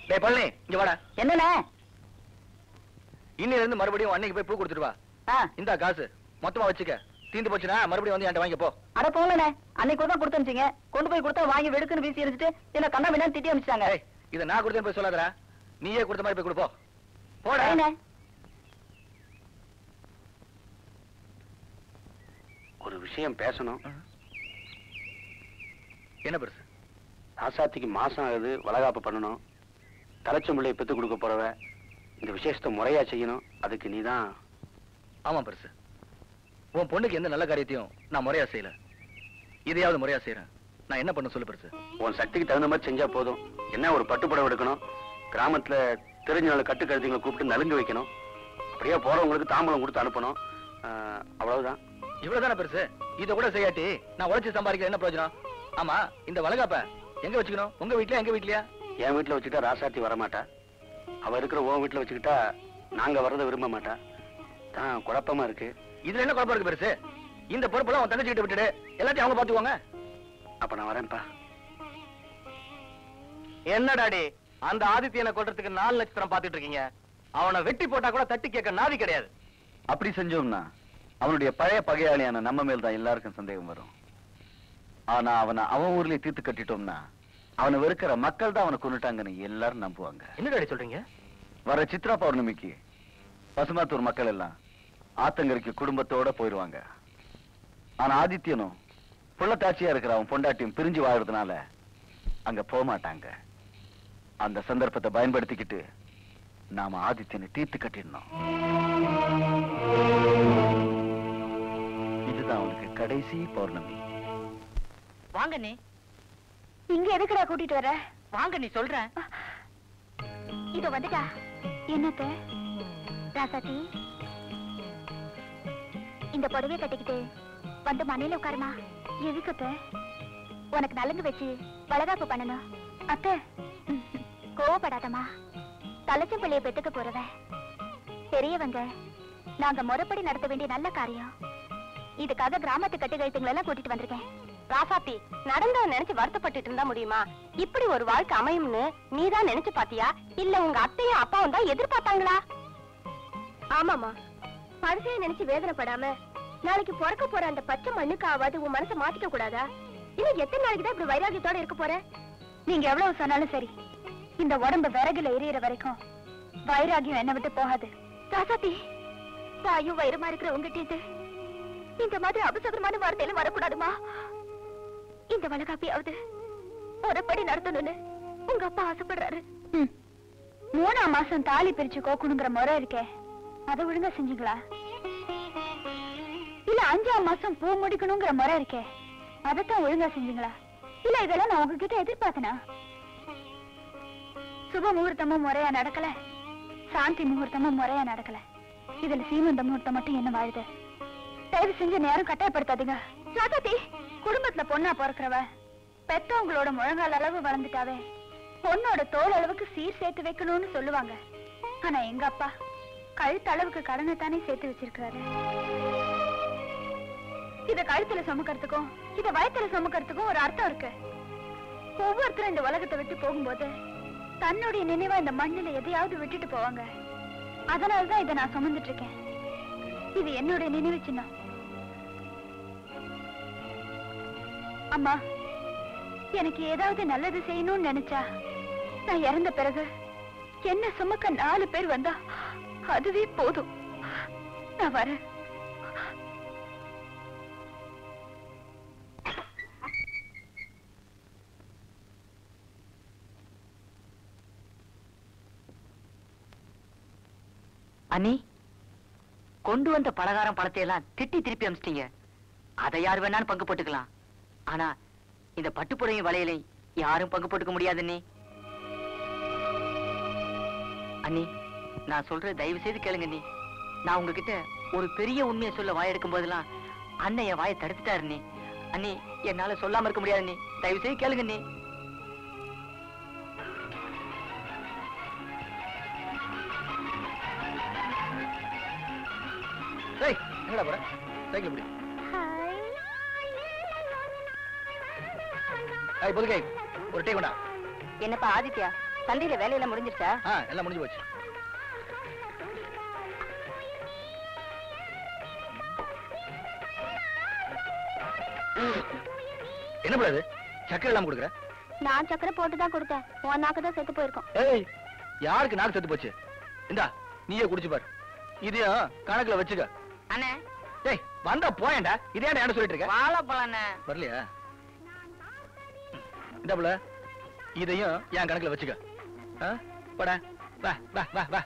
டேய் பழனி இங்க வாடா என்னண்ணே இன்னில இருந்து மறுபடியும் அன்னைக்கு போய் பூ கொடுத்துட்டு வா ஆ இந்தா காசு மொத்தமா வச்சுக்க தீந்து போச்சுன்னா மறுபடியும் வந்து என்கிட்ட வாங்கிக்க போ அட போங்கண்ணே அன்னைக்கு கூட தான் கொடுத்து அனுப்பிச்சீங்க கொண்டு போய் கொடுத்தா வாங்கி வெடுக்குன்னு வீசி எரிஞ்சிட்டு என்ன கண்ணா வேணா திட்டி அனுப்பிச்சிட்டாங்க ஏய் இதை நான் கொடுத்தேன்னு போய் சொல்லாதடா நீயே கொடுத்த மாதிரி போய் கொடுப்போ போடா சரிண்ணே ஒரு விஷயம் பேசணும் என்ன பெருசு ராசாத்திக்கு மாசம் ஆகுது வளகாப்பு பண்ணணும் தலைச்சம்பிள்ளையை பெத்து கொடுக்க போறவ இந்த விசேஷத்தை முறையா செய்யணும் அதுக்கு நீதான் ஆமா பெருசு உன் பொண்ணுக்கு எந்த நல்ல காரியத்தையும் நான் முறையா செய்யல இதையாவது முறையா செய்யறேன் நான் என்ன பண்ண சொல்லு பெருசு உன் சக்திக்கு தகுந்த மாதிரி செஞ்சா போதும் என்ன ஒரு பட்டுப்படம் எடுக்கணும் கிராமத்துல தெரிஞ்ச நாள் கட்டு கழுதிங்களை கூப்பிட்டு நலுங்கு வைக்கணும் அப்படியே போறவங்களுக்கு தாம்பலம் கொடுத்து அனுப்பணும் ஆஹ், அவ்வளவுதான் இவ்வளவுதானே பெருசு இத கூட செய்யாட்டி நான் உழைச்சு சம்பாதிக்க என்ன பிரயோஜனம் ஆமா இந்த வளகாப்ப எங்க வச்சுக்கணும் உங்க வீட்லயா எங்க வீட்லயா என் வீட்டுல வச்சுக்கிட்டா ராசாத்தி வரமாட்டா அவ இருக்கிற உன் வீட்டுல வச்சுக்கிட்டா நாங்க வர்றதை விரும்ப மாட்டா தான் குழப்பமா இருக்கு இதுல என்ன குழப்பம் இருக்கு பெருசு இந்த பொறுப்பெல்லாம் உன் தங்கச்சி கிட்ட விட்டுடு எல்லாத்தையும் அவங்க பாத்துக்குவாங்க அப்ப நான் வரேன்ப்பா என்ன டாடி அந்த ஆதித்யனை கொல்றதுக்கு நாலு நட்சத்திரம் பாத்துட்டு இருக்கீங்க அவனை வெட்டி போட்டா கூட தட்டி கேட்க நாதி கிடையாது அப்படி செஞ்சோம்னா அவனுடைய பழைய பகையாளியான நம்ம மேல் தான் எல்லாருக்கும் சந்தேகம் வரும் ஆனா அவனை அவன் ஊர்லயே தீர்த்து கட்டிட்டோம்னா அவனை வெறுக்கிற மக்கள் தான் அவனை கொண்டுட்டாங்கன்னு எல்லாரும் நம்புவாங்க என்ன டாடி சொல்றீங்க வர சித்ரா பௌர்ணமிக்கு பசுமாத்தூர் மக்கள் எல்லாம் ஆத்தங்கரைக்கு குடும்பத்தோட போயிருவாங்க ஆனா ஆதித்யனும் புள்ளத்தாட்சியா இருக்கிற அவன் பொண்டாட்டியும் பிரிஞ்சு வாழறதுனால அங்க போக மாட்டாங்க அந்த சந்தர்ப்பத்தை பயன்படுத்திக்கிட்டு நாம ஆதித்யனை தீர்த்து கட்டிடணும் இதுதான் அவனுக்கு கடைசி பௌர்ணமி வாங்க நீ இங்க எதுக்குடா கூட்டிட்டு வர வாங்க நீ சொல்றேன் இதோ வந்துட்டா என்னத்த ராசாத்தி இந்த புடவைய கட்டிக்கிட்டு வந்து மனையில உட்காருமா எதுக்கத்த உனக்கு நலுங்கு வச்சு வளகாப்பு பண்ணணும் அத்த கோவப்படாதம்மா தலைச்சம் பிள்ளைய பெத்துக்க போறவ பெரியவங்க நாங்க முறைப்படி நடத்த வேண்டிய நல்ல காரியம் இதுக்காக கிராமத்து கட்டுக்கழுத்துங்களை எல்லாம் கூட்டிட்டு வந்திருக்கேன் ராசாத்தி நடந்தத நினைச்சு வருத்தப்பட்டுட்டு இருந்தா முடியுமா இப்படி ஒரு வாழ்க்கை அமையும்னு நீதான் நினைச்சு பாத்தியா இல்ல உங்க அத்தையும் அப்பாவும் தான் எதிர்பார்த்தாங்களா ஆமாமா பரிசைய நினைச்சு வேதனைப்படாம நாளைக்கு பிறக்க போற அந்த பச்சை மண்ணுக்காவது உன் மனசை மாத்திக்க கூடாதா இல்ல எத்தனை நாளைக்கு தான் இப்படி வைராகியத்தோட இருக்க போற நீங்க எவ்வளவு சொன்னாலும் சரி இந்த உடம்பு விறகுல எரியற வரைக்கும் வைராகியம் என்ன விட்டு போகாது ராசாத்தி தாயும் வயிறுமா இருக்கிற உங்ககிட்ட இது இந்த மாதிரி அபசகரமான வார்த்தையில வரக்கூடாதுமா இந்த வளகாப்பியாவது முறைப்படி நடத்தணும்னு உங்க அப்பா ஆசைப்படுறாரு மூணாம் மாசம் தாலி பிரிச்சு கோக்கணுங்கிற முறை இருக்கே அதை ஒழுங்கா செஞ்சீங்களா இல்ல அஞ்சாம் மாசம் பூ முடிக்கணுங்கிற முறை இருக்கே அதைத்தான் ஒழுங்கா செஞ்சீங்களா இல்ல இதெல்லாம் நான் உங்ககிட்ட எதிர்பார்த்தனா சுப முகூர்த்தமும் முறையா நடக்கல சாந்தி முகூர்த்தமும் முறையா நடக்கல இதுல சீமந்த முகூர்த்தம் மட்டும் என்ன வாழுது தயவு செஞ்சு நேரம் கட்டாயப்படுத்தாதீங்க ராசாத்தி குடும்பத்துல பொண்ணா பிறக்கிறவ பெத்தவங்களோட முழங்கால் அளவு வளர்ந்துட்டாவே பொண்ணோட தோல் அளவுக்கு சீர் சேர்த்து வைக்கணும்னு சொல்லுவாங்க ஆனா எங்க அப்பா கழுத்து அளவுக்கு கடனை தானே சேர்த்து வச்சிருக்காரு இத கழுத்துல சுமக்கிறதுக்கும் இத வயத்துல சுமக்கிறதுக்கும் ஒரு அர்த்தம் இருக்கு ஒவ்வொருத்தரும் இந்த உலகத்தை விட்டு போகும்போது தன்னுடைய நினைவா இந்த மண்ணுல எதையாவது விட்டுட்டு போவாங்க அதனாலதான் இதை நான் சுமந்துட்டு இருக்கேன் இது என்னுடைய நினைவு சின்னம் அம்மா எனக்கு ஏதாவது நல்லது செய்யணும்னு நினைச்சா நான் இறந்த பிறகு என்ன சுமக்க நாலு பேர் வந்தா அதுவே போதும் நான் வரேன் அண்ணி கொண்டு வந்த பலகாரம் பழத்தை எல்லாம் திட்டி திருப்பி அமிச்சிட்டீங்க அதை யார் வேணாலும் பங்கு போட்டுக்கலாம் ஆனா இந்த பட்டுப்புடையும் வளையலை யாரும் பங்கு போட்டுக்க முடியாது அண்ணி அண்ணி நான் சொல்ற தயவு செய்து கேளுங்க அண்ணி நான் உங்ககிட்ட ஒரு பெரிய உண்மையை சொல்ல வாய் எடுக்கும் போதெல்லாம் அண்ணன் என் வாயை தடுத்துட்டாரு அண்ணி அண்ணி என்னால சொல்லாம இருக்க முடியாது அண்ணி தயவு செய்து கேளுங்க அண்ணி டேய் எங்கடா போற சைக்கிள் பிடி ஏய் புதுகை ஒரு டீ கொண்டா என்னப்பா ஆதித்யா சந்தையில வேலையெல்லாம் முடிஞ்சிருச்சா ஆ எல்லாம் முடிஞ்சு போச்சு என்ன கூடாது சக்கரை இல்லாம கொடுக்குற நான் சக்கரை போட்டு தான் கொடுத்தேன் உன் நாக்கு தான் செத்து போயிருக்கோம் ஏய் யாருக்கு நாக்கு செத்து போச்சு இந்தா நீயே குடிச்சு பாரு இதையும் கணக்குல வச்சுக்க அண்ணே டேய் வந்தா போயேன்டா இதே ஏன்டா சொல்லிட்டு இருக்க வாழைப்பழம் அண்ணே வரலையா இந்த புள்ள இதையும் என் கணக்குல வச்சுக்க ஆ? போடா வா வா வா வா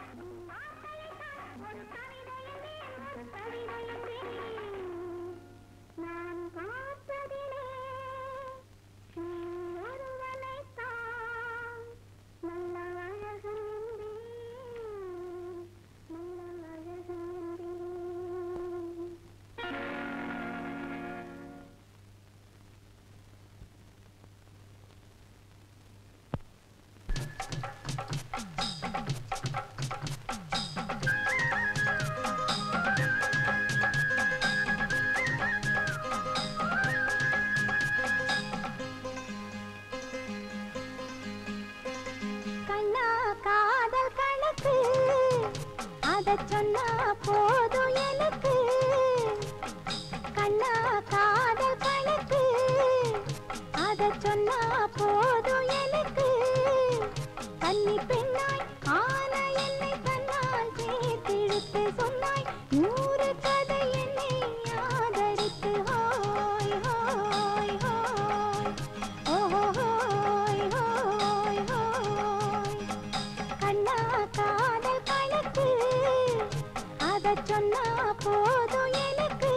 கண்ணா காதல் கணக்கு அத சொன்னா போதும் எனக்கு கண்ணா காதல் கணக்கு அத சொன்னா போதும் எனக்கு கன்னி பெண்ணாய் ஆன என்னை தன்னால் சேர்த்தெடுத்து சொன்னாய் நூறு கதை என்னை ஆதரித்து ஹோய் ஹோய் ஹோய் ஓஹோய் ஹோய் ஹோய் கண்ணா காதல் கணக்கு அத சொன்னா போதும் எனக்கு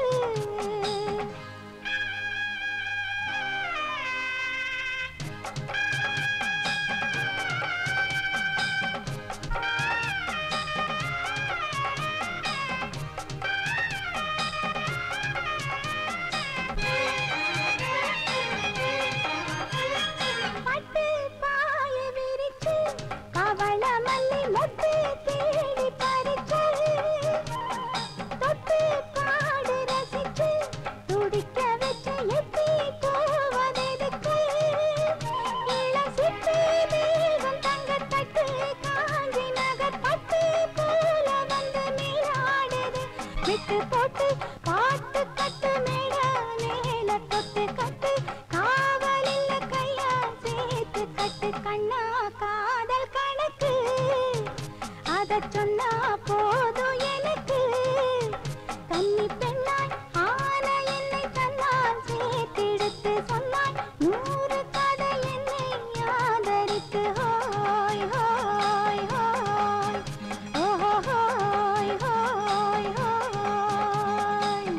பட்டு பாய விரிச்சு கவள மல்லி மொட்டு தேடி பறிச்சு தொட்டு பாடு ரசிச்சு துடிக்க வச்ச எட்டி போவதெதுக்கு இளம் சிட்டு மேகம் தங்கத்தட்டு காஞ்சி நகர் பட்டு போல வந்து நீராடுது விட்டு போட்டு பாட்டு கட்டு மேட மேல தொட்டு கட்டு காவலில்ல கையா சேர்த்து கட்டு கண்ணா காதல் கணக்கு அத சொன்னா போதும் எனக்கு கன்னி பெண்ணாய் ஆன என்னை தன்னால் சேர்த்தெடுத்து சொன்னாய் நூறு கதை என்னை ஆதரித்து ஹோய் ஹோய் ஹோய் ஓஹோ ஹோய் ஹோய் ஹோய்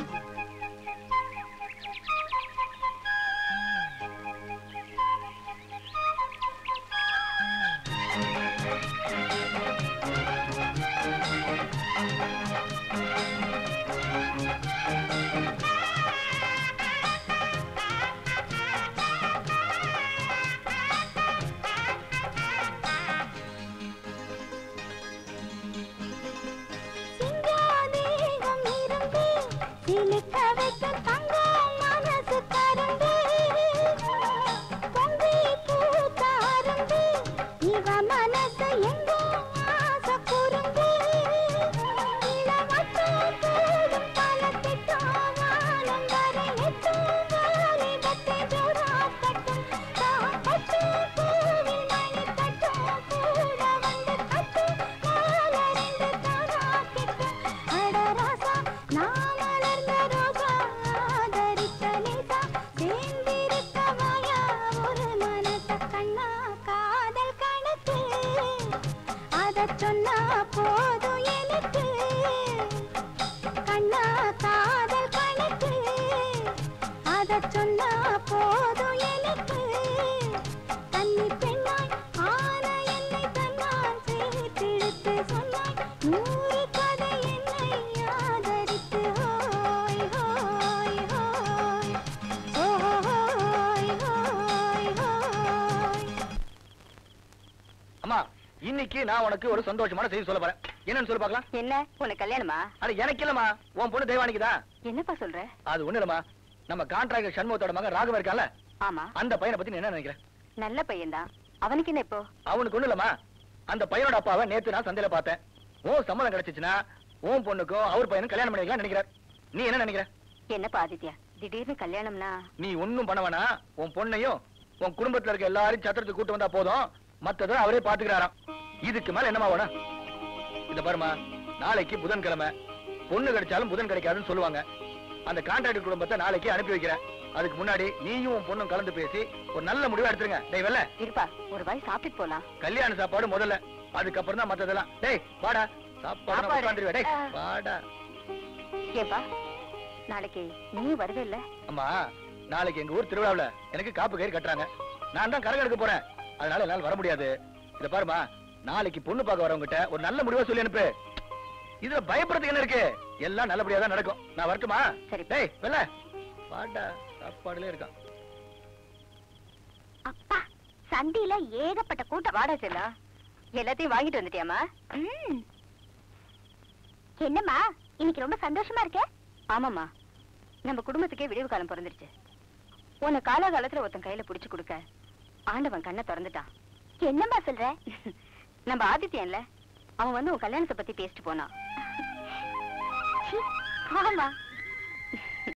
சிங்காதேகம் இருந்து சிலுக்க வைக்கும் தங்கம் மனசு கருந்து பொங்கி பூத்த அருந்து இவ மனசு எங்கோ ஆசை குறுந்து இளமட்டும் போடும் பல திட்டம் வானம் வரை எட்டும் வாலிபத்தை ஜோடாக்கட்டும் தான் பட்டு பூவில் மணி தட்டும் கூட வந்து கட்டும் மாலரிந்து தானாக்கட்டும் அட ராசா நான் மலர்ந்த ரோஜா ஆதரித்த நேசா சேர்ந்திருக்க மாயா ஒரு மனச கண்ணா காதல் கணக்கு அத சொன்னா போதும் எனக்கு கண்ணா காதல் கணக்கு அத சொன்னா போதும் எனக்கு தண்ணி பெண்ணாய் ஆன என்னை தன்னால் சேர்த்தெடுத்து சொன்னாய் நூறு கதை என்னை ஆதரித்து ஹோய் ஹோய் ஹோய் ஓஹோ ஹோய் ஹோய் ஹோய் அம்மா இன்னைக்கு நான் உனக்கு ஒரு சந்தோஷமான செய்தி சொல்ல போறேன் என்னன்னு சொல்லி பார்க்கலாம் என்ன உனக்கு கல்யாணமா அட எனக்கு இல்லம்மா உன் பொண்ணு தெய்வானிக்குதா என்னப்பா சொல்ற அது ஒண்ணு இல்லம்மா நம்ம கான்ட்ராக்டர் சண்முகத்தோட மகன் ராகவ இருக்கான்ல ஆமா அந்த பையனை பத்தி நீ என்ன நினைக்கிற நல்ல பையன்தான் அவனுக்கு என்ன இப்போ அவனுக்கு ஒண்ணு இல்லம்மா அந்த பையனோட அப்பாவை நேத்து நான் சந்தையில பார்த்தேன் உன் சம்மதம் கிடைச்சிச்சுன்னா உன் பொண்ணுக்கும் அவர் பையனும் கல்யாணம் பண்ணிக்கலாம் நினைக்கிறார் நீ என்ன நினைக்கிற என்னப்பா ஆதித்யா திடீர்னு கல்யாணம்னா நீ ஒண்ணும் பண்ண வேணாம் உன் பொண்ணையும் உன் குடும்பத்துல இருக்க எல்லாரையும் சத்திரத்துக்கு கூட்டு வந்தா போதும் மத்தத அவரே பாத்துக்கிறாராம் இதுக்கு மேல என்னமா வேணும் இந்த பாருமா நாளைக்கு புதன்கிழமை பொண்ணு கிடைச்சாலும் புதன் கிடைக்காதுன்னு சொல்லுவாங்க அந்த கான்ட்ராக்ட் குடும்பத்தை நாளைக்கு அனுப்பி வைக்கிறேன் அதுக்கு முன்னாடி நீயும் உன் பொண்ணும் கலந்து பேசி ஒரு நல்ல முடிவா எடுத்துருங்க டேய் வெல்ல இருப்பா ஒரு வாய் சாப்பிட்டு போலாம் கல்யாண சாப்பாடு முதல்ல அதுக்கப்புறம் தான் மத்ததெல்லாம் டேய் வாடா சாப்பாடு சாப்பாடு. உட்காந்துருவே டேய் ஆ. வாடா ஏப்பா நாளைக்கு நீ வருவே இல்ல அம்மா நாளைக்கு எங்க ஊர் திருவிழாவுல எனக்கு காப்பு கயிறு கட்டுறாங்க நான் தான் கரகம் எடுக்க போறேன் அதனால என்னால வர முடியாது இத பாருமா நாளைக்கு பொண்ணு பார்க்க வரவங்கிட்ட ஒரு நல்ல முடிவா சொல்லி அனுப்பு இதுல பயப்படுறதுக்கு என்ன இருக்கு எல்லாம் நல்லபடியா தான் நடக்கும் நான் வரட்டுமா சரி. டேய் வெல்ல வாடா சாப்பாடுல இருக்கான் அப்பா சந்தையில ஏகப்பட்ட கூட்டம் வாடா செல்லா எல்லாத்தையும் வாங்கிட்டு வந்துட்டியாமா ம். என்னம்மா இன்னைக்கு ரொம்ப சந்தோஷமா இருக்க ஆமாம்மா நம்ம குடும்பத்துக்கே விடிவு காலம் பிறந்துருச்சு உன்னை காலாகாலத்துல ஒருத்தன் கையில புடிச்சு கொடுக்க ஆண்டவன் கண்ணை திறந்துட்டான் என்னம்மா சொல்ற நம்ம ஆதித்யன்ல அவன் வந்து உன் கல்யாணத்தை பத்தி பேசிட்டு போனான் சீ, ஆமா